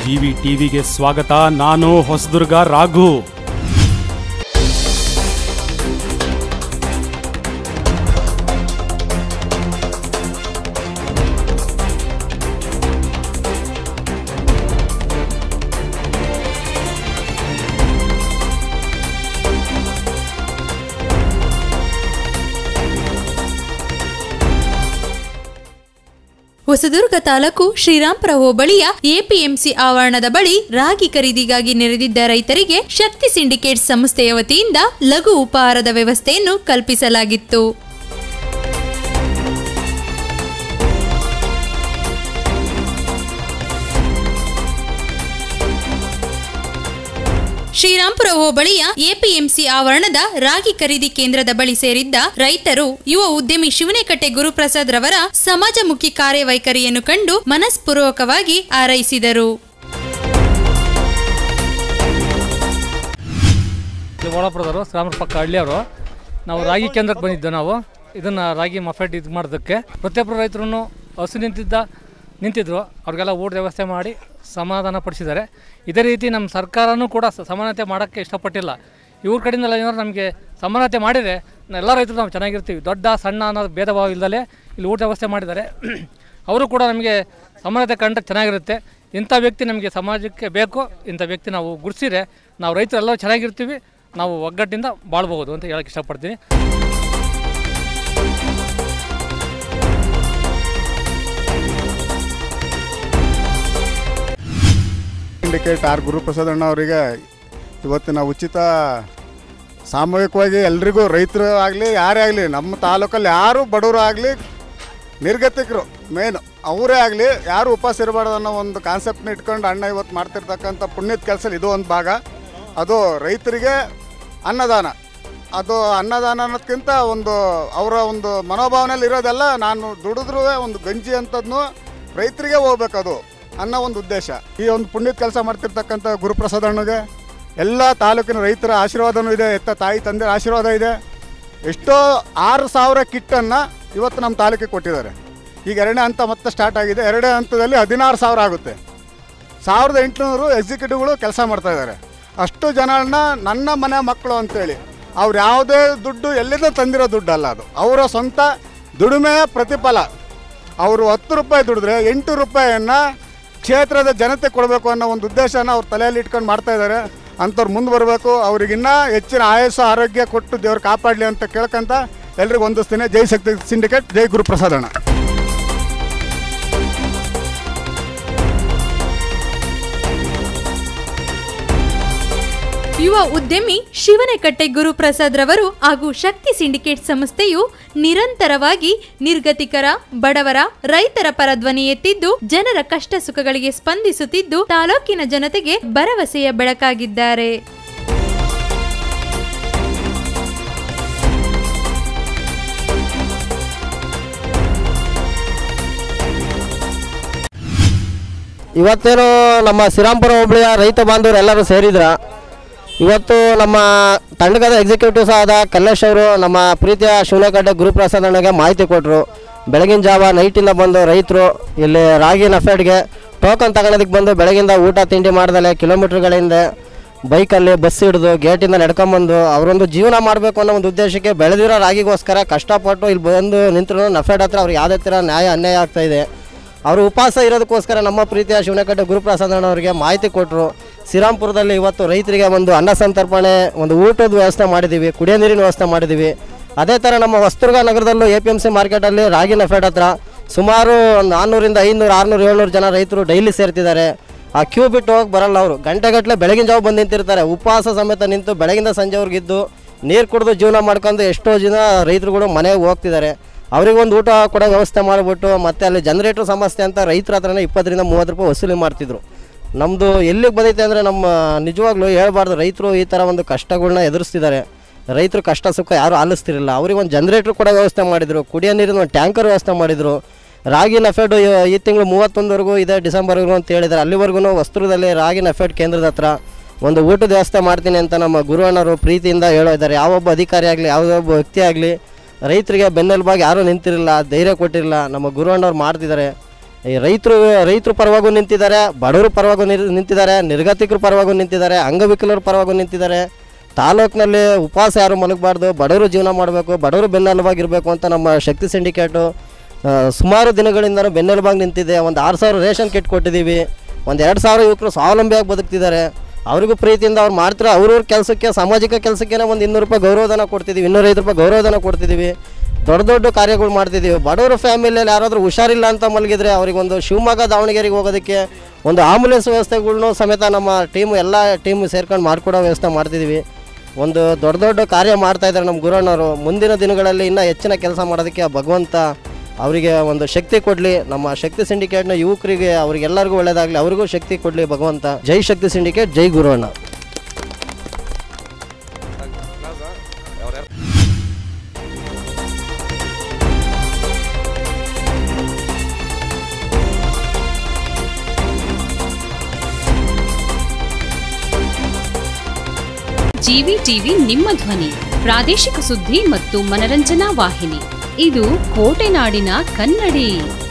GV ಟಿವಿಗೆ ಸ್ವಾಗತ ನಾನು ಹೊಸದುರ್ಗ ರಾಘು ಹೊಸದುರ್ಗ ತಾಲೂಕು ಶ್ರೀರಾಂಪುರ ಹೋಬಳಿಯ ಎಪಿಎಂಸಿ ಆವರಣದ ಬಳಿ ರಾಗಿ ಖರೀದಿಗಾಗಿ ನೆರೆದಿದ್ದ ರೈತರಿಗೆ ಶಕ್ತಿ ಸಿಂಡಿಕೇಟ್ ಸಂಸ್ಥೆಯ ವತಿಯಿಂದ ಲಘು ಉಪಹಾರದ ವ್ಯವಸ್ಥೆಯನ್ನು ಕಲ್ಪಿಸಲಾಗಿತ್ತು ಶ್ರೀರಾಂಪುರ ಹೋಬಳಿಯ ಎಪಿಎಂಸಿ ಆವರಣದ ರಾಗಿ ಖರೀದಿ ಕೇಂದ್ರದ ಬಳಿ ಸೇರಿದ್ದ ರೈತರು ಯುವ ಉದ್ಯಮಿ ಶಿವನೆಕಟ್ಟೆ ಗುರುಪ್ರಸಾದ್ ರವರ ಸಮಾಜಮುಖಿ ಕಾರ್ಯವೈಖರಿಯನ್ನು ಕಂಡು ಮನಸ್ಪೂರ್ವಕವಾಗಿ ಹಾರೈಸಿದರು ಇಲ್ಲಿ ಓಡಾಪುರದವರು ಶ್ರಾಮರ ಪಕ್ಕ ಹಳ್ಳಿಯವರು ನಾವು ರಾಗಿ ಕೇಂದ್ರಕ್ಕೆ ಬಂದಿದ್ದು ನಾವು ಇದನ್ನು ರಾಗಿ ಮಫೆಟ್ ಇದು ಮಾಡೋದಕ್ಕೆ ಪ್ರತಿಯೊಬ್ಬರು ರೈತರು ಹಸು ನಿಂತಿದ್ದ ನಿಂತಿದ್ರು ಅವ್ರಿಗೆಲ್ಲ ಊಟದ ವ್ಯವಸ್ಥೆ ಮಾಡಿ ಸಮಾಧಾನ ಪಡಿಸಿದ್ದಾರೆ ಇದೇ ರೀತಿ ನಮ್ಮ ಸರ್ಕಾರನೂ ಕೂಡ ಸ- ಸಮಾನತೆ ಮಾಡೋಕ್ಕೆ ಇಷ್ಟಪಟ್ಟಿಲ್ಲ ಇವ್ರ ಕಡೆಯಿಂದಲ್ಲ ಏನಾದ್ರು ನಮಗೆ ಸಮಾನತೆ ಮಾಡಿದರೆ ಎಲ್ಲ ರೈತರು ನಾವು ಚೆನ್ನಾಗಿರ್ತೀವಿ ದೊಡ್ಡ ಸಣ್ಣ ಅನ್ನೋದು ಭೇದ ಭಾವ ಇಲ್ಲದಲೇ ಇಲ್ಲಿ ಊಟ ವ್ಯವಸ್ಥೆ ಮಾಡಿದ್ದಾರೆ ಅವರು ಕೂಡ ನಮಗೆ ಸಮಾನತೆ ಕಂಡ್ರೆ ಚೆನ್ನಾಗಿರುತ್ತೆ ಇಂಥ ವ್ಯಕ್ತಿ ನಮಗೆ ಸಮಾಜಕ್ಕೆ ಬೇಕು ಇಂಥ ವ್ಯಕ್ತಿ ನಾವು ಗುರುತಿಸಿದ್ರೆ ನಾವು ರೈತರು ಎಲ್ಲರೂ ಚೆನ್ನಾಗಿರ್ತೀವಿ ನಾವು ಒಗ್ಗಟ್ಟಿಂದ ಬಾಳ್ಬಹುದು ಅಂತ ಹೇಳಕ್ಕೆ ಇಷ್ಟಪಡ್ತೀನಿ ಇಂಡಿಕೇಟ್ ಆರ್ ಗುರುಪ್ರಸಾದ್ ಅಣ್ಣ ಅವರಿಗೆ ಇವತ್ತಿನ ಉಚಿತ ಸಾಮೂಹಿಕವಾಗಿ ಎಲ್ರಿಗೂ ರೈತರು ಆಗಲಿ ಯಾರೇ ಆಗಲಿ ನಮ್ಮ ತಾಲೂಕಲ್ಲಿ ಯಾರು ಬಡವರು ಆಗಲಿ ನಿರ್ಗತಿಕರು ಮೇನ್ ಅವರೇ ಆಗಲಿ ಯಾರು ಉಪವಾಸ ಇರಬಾರ್ದು ಅನ್ನೋ ಒಂದು ಕಾನ್ಸೆಪ್ಟ್ನ ಇಟ್ಕೊಂಡು ಅಣ್ಣ ಇವತ್ತು ಮಾಡ್ತಿರ್ತಕ್ಕಂಥ ಪುಣ್ಯದ ಕೆಲಸದಲ್ಲಿ ಇದು ಒಂದು ಭಾಗ ಅದು ರೈತರಿಗೆ ಅನ್ನದಾನ ಅದು ಅನ್ನದಾನ ಅನ್ನೋದಕ್ಕಿಂತ ಒಂದು ಅವರ ಒಂದು ಮನೋಭಾವನೆಯಲ್ಲಿ ಇರೋದೆಲ್ಲ ನಾನು ದುಡಿದ್ರೂ ಒಂದು ಗಂಜಿ ಅಂಥದ್ನು ರೈತರಿಗೆ ಹೋಗ್ಬೇಕು ಅದು ಅನ್ನೋ ಒಂದು ಉದ್ದೇಶ ಈ ಒಂದು ಪುಣ್ಯದ ಕೆಲಸ ಮಾಡ್ತಿರ್ತಕ್ಕಂಥ ಗುರುಪ್ರಸಾದ್ ಅಣ್ಣಗೆ ಎಲ್ಲ ತಾಲೂಕಿನ ರೈತರ ಆಶೀರ್ವಾದನೂ ಇದೆ ಎತ್ತ ತಾಯಿ ತಂದೆ ಆಶೀರ್ವಾದ ಇದೆ ಎಷ್ಟೋ ಆರು ಸಾವಿರ ಕಿಟ್ಟನ್ನು ಇವತ್ತು ನಮ್ಮ ತಾಲೂಕಿಗೆ ಕೊಟ್ಟಿದ್ದಾರೆ ಈಗ ಎರಡನೇ ಹಂತ ಮತ್ತೆ ಸ್ಟಾರ್ಟ್ ಆಗಿದೆ ಎರಡನೇ ಹಂತದಲ್ಲಿ ಹದಿನಾರು ಸಾವಿರ ಆಗುತ್ತೆ ಸಾವಿರದ ಎಂಟುನೂರು ಎಕ್ಸಿಕ್ಯೂಟಿವ್ಗಳು ಕೆಲಸ ಮಾಡ್ತಾ ಇದ್ದಾರೆ ಅಷ್ಟು ಜನರನ್ನ ನನ್ನ ಮನೆ ಮಕ್ಕಳು ಅಂತೇಳಿ ಅವ್ರು ಯಾವುದೇ ದುಡ್ಡು ಎಲ್ಲಿಂದ ತಂದಿರೋ ದುಡ್ಡು ಅಲ್ಲ ಅದು ಅವರ ಸ್ವಂತ ದುಡಿಮೆಯ ಪ್ರತಿಫಲ ಅವರು ಹತ್ತು ರೂಪಾಯಿ ದುಡಿದ್ರೆ ಎಂಟು ರೂಪಾಯಿಯನ್ನು ಕ್ಷೇತ್ರದ ಜನತೆ ಕೊಡಬೇಕು ಅನ್ನೋ ಒಂದು ಉದ್ದೇಶನ ಅವ್ರ ತಲೆಯಲ್ಲಿ ಇಟ್ಕೊಂಡು ಮಾಡ್ತಾ ಇದ್ದಾರೆ ಅಂಥವ್ರು ಮುಂದೆ ಬರಬೇಕು ಅವ್ರಿಗಿನ್ನ ಹೆಚ್ಚಿನ ಆಯಸ್ಸು ಆರೋಗ್ಯ ಕೊಟ್ಟು ದೇವ್ರು ಕಾಪಾಡಲಿ ಅಂತ ಕೇಳ್ಕೊಂತ ಎಲ್ರಿಗೂ ಹೊಂದಿಸ್ತೀನಿ ಜೈ ಶಕ್ತಿ ಸಿಂಡಿಕೇಟ್ ಜೈ ಗುರುಪ್ರಸಾದ್ ಅಣ್ಣ ಯುವ ಉದ್ಯಮಿ ಶಿವನಕಟ್ಟೆ ಗುರುಪ್ರಸಾದ್ ರವರು ಹಾಗೂ ಶಕ್ತಿ ಸಿಂಡಿಕೇಟ್ ಸಂಸ್ಥೆಯು ನಿರಂತರವಾಗಿ ನಿರ್ಗತಿಕರ ಬಡವರ ರೈತರ ಪರ ಧ್ವನಿ ಎತ್ತಿದ್ದು ಜನರ ಕಷ್ಟ ಸುಖಗಳಿಗೆ ಸ್ಪಂದಿಸುತ್ತಿದ್ದು ತಾಲೂಕಿನ ಜನತೆಗೆ ಭರವಸೆಯ ಬೆಳಕಾಗಿದ್ದಾರೆ ಇವತ್ತೇನು ನಮ್ಮ ಶ್ರೀರಾಮ್ಪುರ ಹೋಬಳಿಯ ರೈತ ಬಾಂಧವರು ಎಲ್ಲರೂ ಸೇರಿದ್ರ ಇವತ್ತು ನಮ್ಮ ತಂಡಗದ ಎಕ್ಸಿಕ್ಯೂಟಿವ್ಸ್ ಆದ ಕಲ್ಲೇಶ್ ಅವರು ನಮ್ಮ ಪ್ರೀತಿಯ ಶಿವನಗಡ್ಡೆ ಗುರುಪ್ರಸಾದ್ ಅಣ್ಣಗೆ ಮಾಹಿತಿ ಕೊಟ್ಟರು ಬೆಳಗಿನ ಜಾವ ನೈಟಿಂದ ಬಂದು ರೈತರು ಇಲ್ಲಿ ರಾಗಿ ನಫೆಡ್ಗೆ ಟೋಕನ್ ತಗೊಳೋದಕ್ಕೆ ಬಂದು ಬೆಳಗಿಂದ ಊಟ ತಿಂಡಿ ಮಾಡ್ದಲೆ ಕಿಲೋಮೀಟ್ರ್ಗಳಿಂದ ಬೈಕಲ್ಲಿ ಬಸ್ ಹಿಡಿದು ಗೇಟಿಂದ ನಡ್ಕೊಂಬಂದು ಅವರೊಂದು ಜೀವನ ಮಾಡಬೇಕು ಅನ್ನೋ ಒಂದು ಉದ್ದೇಶಕ್ಕೆ ಬೆಳೆದಿರೋ ರಾಗಿಗೋಸ್ಕರ ಕಷ್ಟಪಟ್ಟು ಇಲ್ಲಿ ಬಂದು ನಿಂತರು ನಫೆಡ್ ಹತ್ರ ಅವ್ರಿಗೆ ಯಾವುದೇ ಥರ ನ್ಯಾಯ ಅನ್ಯಾಯ ಆಗ್ತಾ ಇದೆ ಅವರು ಉಪವಾಸ ಇರೋದಕ್ಕೋಸ್ಕರ ನಮ್ಮ ಪ್ರೀತಿಯ ಶಿವನಕಟ್ಟೆ ಗುರುಪ್ರಸಾದ್ ಅವರಿಗೆ ಮಾಹಿತಿ ಕೊಟ್ಟರು ಶ್ರೀರಾಮ್ಪುರದಲ್ಲಿ ಇವತ್ತು ರೈತರಿಗೆ ಒಂದು ಅನ್ನ ಸಂತರ್ಪಣೆ ಒಂದು ಊಟದ ವ್ಯವಸ್ಥೆ ಮಾಡಿದ್ದೀವಿ ಕುಡಿಯೋ ನೀರಿನ ವ್ಯವಸ್ಥೆ ಮಾಡಿದ್ದೀವಿ ಅದೇ ಥರ ನಮ್ಮ ಹೊಸದುರ್ಗ ನಗರದಲ್ಲೂ ಎ ಪಿ ಎಮ್ ಸಿ ಮಾರ್ಕೆಟಲ್ಲಿ ರಾಗಿ ನಫೆಡ್ ಹತ್ರ ಸುಮಾರು ಒಂದು ನಾನ್ನೂರಿಂದ ಐನೂರು ಆರುನೂರು ಏಳ್ನೂರು ಜನ ರೈತರು ಡೈಲಿ ಸೇರ್ತಿದ್ದಾರೆ ಆ ಕ್ಯೂ ಬಿಟ್ಟು ಹೋಗಿ ಬರಲ್ಲ ಅವರು ಗಂಟೆಗಟ್ಟಲೆ ಬೆಳಗಿನ ಜಾವ ಬಂದು ನಿಂತಿರ್ತಾರೆ ಉಪವಾಸ ಸಮೇತ ನಿಂತು ಬೆಳಗಿಂದ ಸಂಜೆವರೆಗಿದ್ದು ನೀರು ಕುಡಿದು ಜೀವನ ಮಾಡ್ಕೊಂಡು ಎಷ್ಟೋ ಜನ ರೈತರುಗಳು ಮನೆಗೆ ಹೋಗ್ತಿದ್ದಾರೆ ಅವ್ರಿಗೊಂದು ಊಟ ಕೊಡೋ ವ್ಯವಸ್ಥೆ ಮಾಡಿಬಿಟ್ಟು ಮತ್ತೆ ಅಲ್ಲಿ ಜನರೇಟ್ರ್ ಸಮಸ್ಯೆ ಅಂತ ರೈತರ ಹತ್ರನೇ ಇಪ್ಪತ್ತರಿಂದ ಮೂವತ್ತು ರೂಪಾಯಿ ವಸೂಲಿ ಮಾಡ್ತಿದ್ರು ನಮ್ಮದು ಎಲ್ಲಿಗೆ ಬಂದೈತೆ ಅಂದರೆ ನಮ್ಮ ನಿಜವಾಗ್ಲೂ ಹೇಳ್ಬಾರ್ದು ರೈತರು ಈ ಥರ ಒಂದು ಕಷ್ಟಗಳನ್ನ ಎದುರಿಸ್ತಿದ್ದಾರೆ ರೈತರು ಕಷ್ಟ ಸುಖ ಯಾರೂ ಆಲಿಸ್ತಿರಲಿಲ್ಲ ಅವ್ರಿಗೆ ಒಂದು ಜನರೇಟ್ರ್ ಕೊಡೋ ವ್ಯವಸ್ಥೆ ಮಾಡಿದರು ಕುಡಿಯೋ ನೀರಿನ ಒಂದು ಟ್ಯಾಂಕರ್ ವ್ಯವಸ್ಥೆ ಮಾಡಿದರು ರಾಗಿ ನಫೆಡ್ ಈ ತಿಂಗಳು ಮೂವತ್ತೊಂದವರೆಗೂ ಇದೆ ಡಿಸೆಂಬರ್ವರೆಗೂ ಅಂತ ಹೇಳಿದ್ದಾರೆ ಅಲ್ಲಿವರೆಗೂ ವಸ್ತ್ರದಲ್ಲಿ ರಾಗಿ ನಫೆಡ್ ಕೇಂದ್ರದ ಹತ್ರ ಒಂದು ಊಟದ ವ್ಯವಸ್ಥೆ ಮಾಡ್ತೀನಿ ಅಂತ ನಮ್ಮ ಗುರುವಣ್ಣರು ಪ್ರೀತಿಯಿಂದ ಹೇಳೋ ಇದ್ದಾರೆ ಯಾವೊಬ್ಬ ಅಧಿಕಾರಿ ಆಗಲಿ ಯಾವುದೊಬ್ಬ ವ್ಯಕ್ತಿ ಆಗಲಿ ರೈತರಿಗೆ ಬೆನ್ನೆಲುಬಾಗಿ ಯಾರೂ ನಿಂತಿರಲಿಲ್ಲ ಧೈರ್ಯ ಕೊಟ್ಟಿರಲಿಲ್ಲ ನಮ್ಮ ಗುರುವಣ್ಣವ್ರು ಮಾಡ್ತಿದ್ದಾರೆ ಈ ರೈತರು ರೈತರ ಪರವಾಗೂ ನಿಂತಿದ್ದಾರೆ ಬಡವರ ಪರವಾಗೂ ನಿರ್- ನಿಂತಿದ್ದಾರೆ ನಿರ್ಗತಿಕರ ಪರವಾಗೂ ನಿಂತಿದ್ದಾರೆ ಅಂಗವಿಕಲರ ಪರವಾಗೂ ನಿಂತಿದ್ದಾರೆ ತಾಲೂಕಿನಲ್ಲಿ ಉಪವಾಸ ಯಾರು ಮಲಗಬಾರ್ದು ಬಡವರು ಜೀವನ ಮಾಡಬೇಕು ಬಡವರು ಬೆನ್ನೆಲುಬಾಗಿರಬೇಕು ಅಂತ ನಮ್ಮ ಶಕ್ತಿ ಸಿಂಡಿಕೇಟು ಆ, ಸುಮಾರು ದಿನಗಳಿಂದ ಬೆನ್ನೆಲುಬಾಗಿ ನಿಂತಿದೆ ಒಂದು ಆರು ಸಾವಿರ ರೇಷನ್ ಕಿಟ್ ಕೊಟ್ಟಿದ್ದೀವಿ ಒಂದು ಎರಡು ಸಾವಿರ ಯುವಕರು ಸ್ವಾವಲಂಬಿಯಾಗಿ ಬದುಕ್ತಿದ್ದಾರೆ ಅವ್ರಿಗೂ ಪ್ರೀತಿಯಿಂದ ಅವ್ರು ಮಾಡ್ತಾರೆ ಅವ್ರವ್ರ ಕೆಲಸಕ್ಕೆ ಸಾಮಾಜಿಕ ಕೆಲಸಕ್ಕೆ ಒಂದು ಇನ್ನೂರು ರೂಪಾಯಿ ಗೌರವಧನ ಕೊಡ್ತಿದ್ದೀವಿ ಇನ್ನೂರೈದು ರೂಪಾಯಿ ಗೌರವಧನ ಕೊಡ್ತಿದ್ದೀವಿ ದೊಡ್ಡ ದೊಡ್ಡ ಕಾರ್ಯಗಳು ಮಾಡ್ತಿದ್ದೀವಿ ಬಡವರ ಫ್ಯಾಮಿಲಿಯಲ್ಲಿ ಯಾರಾದರೂ ಹುಷಾರಿಲ್ಲ ಅಂತ ಮಲಗಿದ್ರೆ ಅವ್ರಿಗೆ ಒಂದು ಶಿವಮೊಗ್ಗ ದಾವಣಗೆರೆಗೆ ಹೋಗೋದಕ್ಕೆ ಒಂದು ಆಂಬುಲೆನ್ಸ್ ವ್ಯವಸ್ಥೆಗಳ್ನು ಸಮೇತ ನಮ್ಮ ಟೀಮು ಎಲ್ಲ ಟೀಮು ಸೇರ್ಕೊಂಡು ಮಾಡಿಕೊಡೋ ವ್ಯವಸ್ಥೆ ಮಾಡ್ತಿದ್ದೀವಿ ಒಂದು ದೊಡ್ಡ ದೊಡ್ಡ ಕಾರ್ಯ ಮಾಡ್ತಾ ಇದ್ದಾರೆ ನಮ್ಮ ಗುರುಣ್ಣವರು ಮುಂದಿನ ದಿನಗಳಲ್ಲಿ ಇನ್ನೂ ಹೆಚ್ಚಿನ ಕೆಲಸ ಮಾಡೋದಕ್ಕೆ ಆ ಭಗವಂತ ಅವರಿಗೆ ಒಂದು ಶಕ್ತಿ ಕೊಡಲಿ ನಮ್ಮ ಶಕ್ತಿ ಸಿಂಡಿಕೇಟ್ನ ಯುವಕರಿಗೆ ಅವ್ರಿಗೆಲ್ಲರಿಗೂ ಒಳ್ಳೇದಾಗಲಿ ಅವರಿಗೂ ಶಕ್ತಿ ಕೊಡಲಿ ಭಗವಂತ ಜೈ ಶಕ್ತಿ ಸಿಂಡಿಕೇಟ್ ಜೈ ಗುರುವಣ್ಣ ಜಿವಿ ಟಿವಿ ನಿಮ್ಮ ಧ್ವನಿ ಪ್ರಾದೇಶಿಕ ಸುದ್ದಿ ಮತ್ತು ಮನರಂಜನಾ ವಾಹಿನಿ ಇದು ಕೋಟೆನಾಡಿನ ಕನ್ನಡಿ